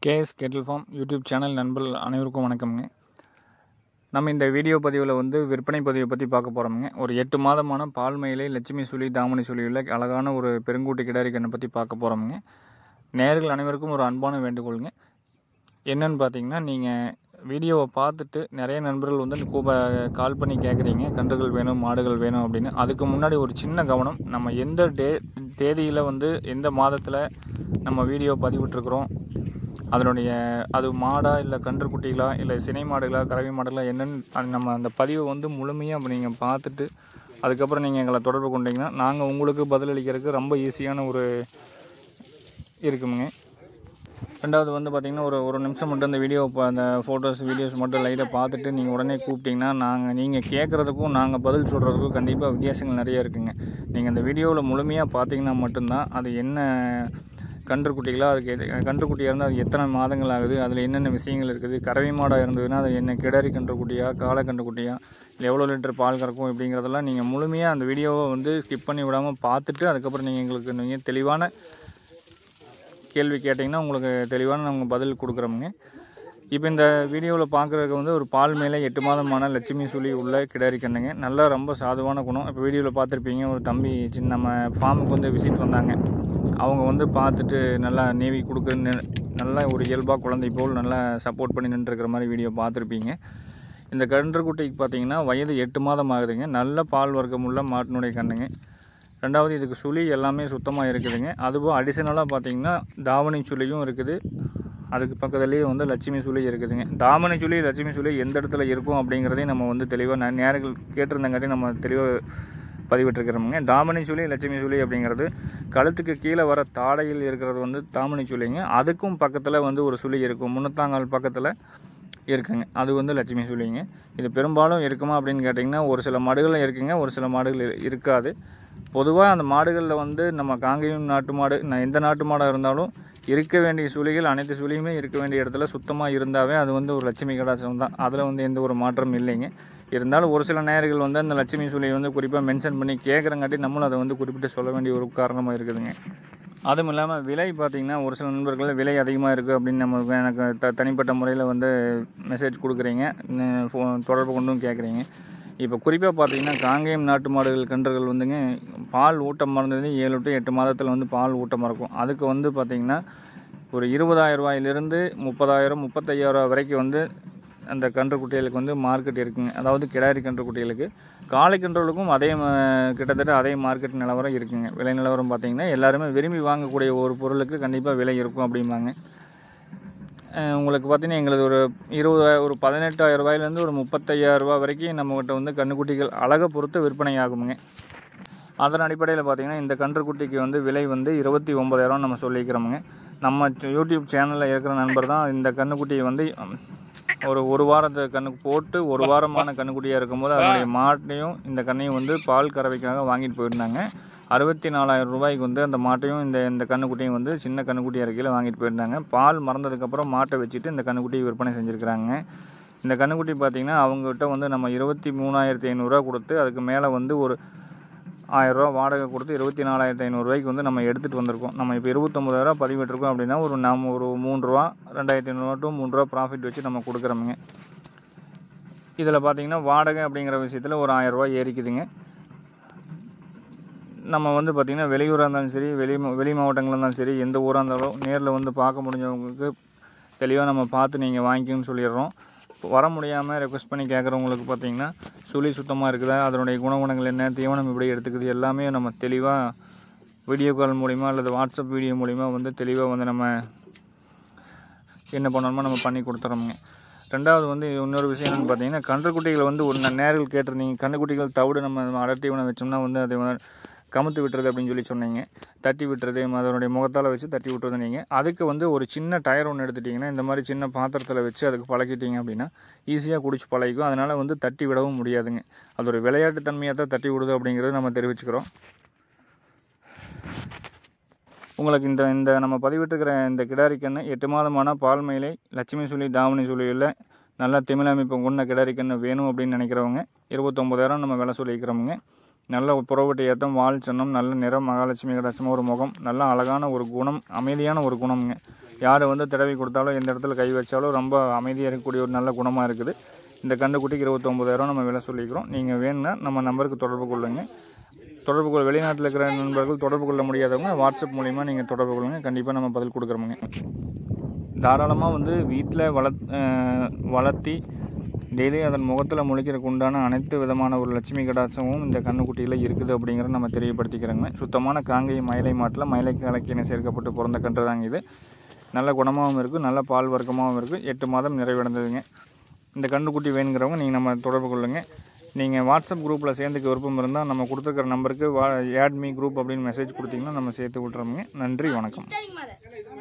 KS kettle farm YouTube channel நண்பர்கள் அனைவருக்கும் வணக்கம்ங்க நம்ம இந்த வீடியோ பதிவில் வந்து விற்பனை பதிவை பற்றி பார்க்க போகிறோம்ங்க ஒரு எட்டு மாதமான பால் மயிலை லட்சுமி சுழி தாமணி சுழியில் அழகான ஒரு பெருங்கூட்டு கிடாரி கண்ணை பற்றி பார்க்க போகிறோம்ங்க நேர்கள் அனைவருக்கும் ஒரு அன்பான வேண்டுகோளுங்க என்னன்னு பார்த்தீங்கன்னா நீங்கள் வீடியோவை பார்த்துட்டு நிறைய நண்பர்கள் வந்து கூப கால் பண்ணி கேட்குறீங்க கன்றுகள் வேணும் மாடுகள் வேணும் அப்படின்னு அதுக்கு முன்னாடி ஒரு சின்ன கவனம் நம்ம எந்த டே தேதியில் வந்து எந்த மாதத்தில் நம்ம வீடியோ பதிவிட்டிருக்கிறோம் அதனுடைய அது மாடா இல்லை கன்றுக்குட்டிகளா இல்லை சினை மாடுகளா கறவை மாடுகளா என்னன்னு அது நம்ம அந்த பதிவை வந்து முழுமையாக நீங்கள் பார்த்துட்டு அதுக்கப்புறம் நீங்கள் எங்களை தொடர்பு கொண்டீங்கன்னா நாங்கள் உங்களுக்கு பதிலளிக்கிறதுக்கு ரொம்ப ஈஸியான ஒரு இருக்குமுங்க ரெண்டாவது வந்து பார்த்திங்கன்னா ஒரு ஒரு நிமிஷம் மட்டும் அந்த வீடியோ இப்போ அந்த ஃபோட்டோஸ் வீடியோஸ் மட்டும் லைட்டாக பார்த்துட்டு நீங்கள் உடனே கூப்பிட்டிங்கன்னா நாங்கள் நீங்கள் கேட்குறதுக்கும் நாங்கள் பதில் சொல்கிறதுக்கும் கண்டிப்பாக வித்தியாசங்கள் நிறைய இருக்குங்க நீங்கள் அந்த வீடியோவில் முழுமையாக பார்த்தீங்கன்னா மட்டும்தான் அது என்ன கன்றுக்குட்டிகளா அதுக்கு எது கன்றுக்குட்டியாக இருந்தால் அது எத்தனை மாதங்கள் ஆகுது அதில் என்னென்ன விஷயங்கள் இருக்குது கறவை மாடாக இருந்ததுன்னா அது என்ன கிடாரி கன்றுக்குட்டியா காளை கன்றுக்குட்டியா இல்லை எவ்வளோ லிட்டர் பால் கறக்கும் இப்படிங்கிறதெல்லாம் நீங்கள் முழுமையாக அந்த வீடியோவை வந்து ஸ்கிப் பண்ணி விடாமல் பார்த்துட்டு அதுக்கப்புறம் நீங்கள் எங்களுக்கு நீங்கள் தெளிவான கேள்வி கேட்டிங்கன்னா உங்களுக்கு தெளிவான நாங்கள் பதில் கொடுக்குறோமுங்க இப்போ இந்த வீடியோவில் பார்க்குறதுக்கு வந்து ஒரு பால் மேலே எட்டு மாதமான லட்சுமி சுழி உள்ள கிடாரி கண்ணுங்க நல்லா ரொம்ப சாதுவான குணம் இப்போ வீடியோவில் பார்த்துருப்பீங்க ஒரு தம்பி சின்ன நம்ம ஃபார்முக்கு வந்து விசிட் வந்தாங்க அவங்க வந்து பார்த்துட்டு நல்லா நேவி கொடுக்க நல்லா ஒரு இயல்பாக குழந்தை போல் நல்லா சப்போர்ட் பண்ணி நின்றுருக்கிற மாதிரி வீடியோ பார்த்துருப்பீங்க இந்த கன்றுக்குட்டிக்கு பார்த்தீங்கன்னா வயது எட்டு மாதம் ஆகுதுங்க நல்ல பால் வர்க்கம் உள்ள மாட்டினுடைய கண்ணுங்க ரெண்டாவது இதுக்கு சுழி எல்லாமே சுத்தமாக இருக்குதுங்க அதுவும் அடிஷனலாக பார்த்தீங்கன்னா தாவணி சுழியும் இருக்குது அதுக்கு பக்கத்துலேயே வந்து லட்சுமி சுழி இருக்குதுங்க தாமணி சுழி லட்சுமி சுழி எந்த இடத்துல இருக்கும் அப்படிங்கிறதையும் நம்ம வந்து தெளிவாக நேரங்கள் கேட்டிருந்தங்காட்டி நம்ம தெளிவாக பதிவிட்டிருக்கிறோமுங்க தாமணி சுழி லட்சுமி சுழி அப்படிங்கிறது கழுத்துக்கு கீழே வர தாடையில் இருக்கிறது வந்து தாமணி சுழிங்க அதுக்கும் பக்கத்தில் வந்து ஒரு சுழி இருக்கும் முன்னத்தாங்கால் பக்கத்தில் இருக்குங்க அது வந்து லட்சுமி சுழிங்க இது பெரும்பாலும் இருக்குமா அப்படின்னு கேட்டிங்கன்னா ஒரு சில மாடுகள் இருக்குங்க ஒரு சில மாடுகள் இரு- இருக்காது பொதுவாக அந்த மாடுகளில் வந்து நம்ம காங்கேயம் நாட்டு மாடு நான் எந்த நாட்டு மாடாக இருந்தாலும் இருக்க வேண்டிய சுழிகள் அனைத்து சுழியுமே இருக்க வேண்டிய இடத்துல சுத்தமாக இருந்தாவே அது வந்து ஒரு லட்சுமி கடாசம் தான் அதில் வந்து எந்த ஒரு மாற்றமும் இல்லைங்க இருந்தாலும் ஒரு சில நேயர்கள் வந்து அந்த லட்சுமி சுழியை வந்து குறிப்பாக மென்ஷன் பண்ணி கேட்குறங்காட்டி நம்மளும் அதை வந்து குறிப்பிட்டு சொல்ல வேண்டிய ஒரு காரணமாக இருக்குதுங்க அதுவும் இல்லாமல் விலை பார்த்திங்கன்னா ஒரு சில நண்பர்கள் விலை அதிகமாக இருக்குது அப்படின்னு நம்ம எனக்கு த தனிப்பட்ட முறையில் வந்து மெசேஜ் கொடுக்குறீங்க ந- ஃபோ தொடர்பு கொண்டும் கேட்குறீங்க இப்போ குறிப்பாக பார்த்தீங்கன்னா காங்கேயம் நாட்டு மாடுகள் கன்றுகள் வந்துங்க பால் ஊட்டம் மறந்தது ஏழு டு எட்டு மாதத்தில் வந்து பால் ஊட்டம் இருக்கும் அதுக்கு வந்து பார்த்திங்கன்னா ஒரு இருபதாயிரம் ரூபாயிலிருந்து முப்பதாயிரம் முப்பத்தையாயிரம் வரைக்கும் வந்து அந்த கன்றுக்குட்டிகளுக்கு வந்து மார்க்கெட் இருக்குங்க அதாவது கிடாரி கன்றுக்குட்டிகளுக்கு காளை கன்றுகளுக்கும் அதே ம- கிட்டத்தட்ட அதே மார்க்கெட் நிலவரம் இருக்குங்க விலை நிலவரம் பார்த்தீங்கன்னா எல்லாருமே விரும்பி வாங்கக்கூடிய ஒரு பொருளுக்கு கண்டிப்பாக விலை இருக்கும் அப்படிம்பாங்க அஹ் உங்களுக்கு பார்த்தீங்கன்னா எங்களுக்கு ஒரு இருபது ஒரு பதினெட்டாயிரம் ரூபாயிலேருந்து ஒரு முப்பத்தையாயிரம் ரூபாய் வரைக்கும் நம்மகிட்ட வந்து கன்றுக்குட்டிகள் அழகை பொறுத்து விற்பனை ஆகுமுங்க அதன் அடிப்படையில் பார்த்தீங்கன்னா இந்த கன்றுக்குட்டிக்கு வந்து விலை வந்து இருபத்தி ஒம்பதாயிரம் நம்ம சொல்லிக்கிறோமுங்க நம்ம யூடியூப் சேனலில் இருக்கிற நண்பர் தான் இந்த கன்றுக்குட்டியை வந்து ம், ஒரு ஒரு வாரத்தை கண்ணுக்கு போட்டு ஒரு வாரமான கன்றுக்குட்டியாக இருக்கும்போது அதனுடைய மாட்டையும் இந்த கண்ணையும் வந்து பால் கறவைக்காக வாங்கிட்டு போயிருந்தாங்க அறுபத்தி நாலாயிரம் ரூபாய்க்கு வந்து அந்த மாட்டையும் இந்த இந்த கன்றுக்குட்டியும் வந்து சின்ன கன்றுக்குட்டியாக இருக்கையில் வாங்கிட்டு போயிருந்தாங்க பால் மறந்ததுக்கப்புறம் மாட்டை வச்சுட்டு இந்த கன்றுக்குட்டியை விற்பனை செஞ்சுருக்கிறாங்க இந்த கன்றுக்குட்டி பார்த்தீங்கன்னா அவங்ககிட்ட வந்து நம்ம இருபத்தி மூணாயிரத்தி ஐநூறுரூவா கொடுத்து அதுக்கு மேலே வந்து ஒரு ஆயிரரூவா வாடகை கொடுத்து இருபத்தி நாலாயிரத்தி ஐநூறுரூவாய்க்கு வந்து நம்ம எடுத்துகிட்டு வந்திருக்கோம் நம்ம இப்போ இருபத்தொம்பதாயிரரூவா பதிவிட்டிருக்கோம் அப்படின்னா ஒரு நம்ம ஒரு மூணு ரூபா ரெண்டாயிரத்தி ஐநூறுரூவா டு மூணு ரூபா ப்ராஃபிட் வச்சு நம்ம கொடுக்குறோமுங்க இதில் பார்த்தீங்கன்னா வாடகை அப்படிங்கிற விஷயத்தில் ஒரு ஆயிரரூவா ஏறிக்குதுங்க நம்ம வந்து பார்த்திங்கன்னா வெளியூராக இருந்தாலும் சரி வெளி மா- வெளி மாவட்டங்களாக இருந்தாலும் சரி எந்த ஊராக இருந்தாலும் நேரில் வந்து பார்க்க முடிஞ்சவங்களுக்கு தெளிவாக நம்ம பார்த்து நீங்கள் வாங்கிக்கணும்னு சொல்லிடுறோம் இப்போ வர முடியாமல் ரெக்வஸ்ட் பண்ணி கேட்குறவங்களுக்கு பார்த்தீங்கன்னா சுழி சுத்தமாக இருக்குதா அதனுடைய குணகுணங்கள் என்ன தீவனம் எப்படி எடுத்துக்குது எல்லாமே நம்ம தெளிவாக வீடியோ கால் மூலிமா அல்லது வாட்ஸ்அப் வீடியோ மூலிமா வந்து தெளிவாக வந்து நம்ம என்ன பண்ணணுமோ நம்ம பண்ணி கொடுத்துறோமுங்க ரெண்டாவது வந்து இன்னொரு விஷயம் என்னென்னு பார்த்தீங்கன்னா கன்றுக்குட்டிகளை வந்து ஒரு ந- நேரில் கேட்டிருந்தீங்க கன்றுக்குட்டிகள் தவிடு நம்ம அடர் தீவனம் வச்சோம்னா வந்து அதை வந்து கமுத்து விட்டுறது அப்படின்னு சொல்லி சொன்னீங்க தட்டி விட்டுறது அதனுடைய முகத்தால் வச்சு தட்டி விட்டுறது நீங்கள் அதுக்கு வந்து ஒரு சின்ன டயர் ஒன்று எடுத்துட்டிங்கன்னா இந்த மாதிரி சின்ன பாத்திரத்தில் வச்சு அதுக்கு பழக்கிட்டீங்க அப்படின்னா ஈஸியாக குடிச்சு பழகிக்கும் அதனால் வந்து தட்டி விடவும் முடியாதுங்க அது ஒரு விளையாட்டு தன்மையாக தான் தட்டி விடுது அப்படிங்கிறத நம்ம தெரிவிச்சுக்கிறோம் உங்களுக்கு இந்த இந்த நம்ம பதிவிட்டிருக்கிற இந்த கிடாரி கன்று எட்டு மாதமான பால் மயிலை லட்சுமி சுழி தாவணி சுழியில் நல்ல திமிழ் அமைப்பு கொண்ட கிடாரி கன்று வேணும் அப்படின்னு நினைக்கிறவங்க இருபத்தொம்பதாயிரம் நம்ம விலை சொல்லிக்கிறோமுங்க நல்ல புறவட்டி ஏத்தம் வால் சின்னம் நல்ல நிறம் மகாலட்சுமி கடாட்சம் ஒரு முகம் நல்ல அழகான ஒரு குணம் அமைதியான ஒரு குணம்ங்க யார் வந்து தடவி கொடுத்தாலும் எந்த இடத்துல கை வச்சாலும் ரொம்ப அமைதியாக இருக்கக்கூடிய ஒரு நல்ல குணமாக இருக்குது இந்த கண்டுக்குட்டிக்கு இருபத்தொம்பதாயிரம் நம்ம விலை சொல்லிக்கிறோம் நீங்கள் வேணும்னா நம்ம நம்பருக்கு தொடர்பு கொள்ளுங்க தொடர்பு கொள்ள வெளிநாட்டில் இருக்கிற நண்பர்கள் தொடர்பு கொள்ள முடியாதவங்க வாட்ஸ்அப் மூலிமா நீங்கள் தொடர்பு கொள்ளுங்க கண்டிப்பாக நம்ம பதில் கொடுக்குறோமுங்க தாராளமாக வந்து வீட்டில் வளத் அஹ் வளர்த்தி டெய்லி அதன் முகத்தில் முழிக்கிறதுக்கு உண்டான அனைத்து விதமான ஒரு லட்சுமி கடாட்சமும் இந்த கண்ணுக்குட்டியில் இருக்குது அப்படிங்கிறத நம்ம தெரியப்படுத்திக்கிறோங்க சுத்தமான காங்கை மயிலை மாட்டில் மயிலை கலக்கின சேர்க்கப்பட்டு பிறந்த கன்று தாங்க இது நல்ல குணமாகவும் இருக்குது நல்ல பால் வர்க்கமாகவும் இருக்குது எட்டு மாதம் நிறைவடைந்ததுங்க இந்த கண்ணுக்குட்டி வேணுங்கிறவங்க நீங்கள் நம்ம தொடர்பு கொள்ளுங்க நீங்கள் வாட்ஸ்அப் குரூப்பில் சேர்ந்துக்க விருப்பம் இருந்தால் நம்ம கொடுத்துருக்கிற நம்பருக்கு வா ஆட் மீ குரூப் அப்படின்னு மெசேஜ் கொடுத்தீங்கன்னா நம்ம சேர்த்து விட்றோமுங்க நன்றி வணக்கம் சரிங்க மாதா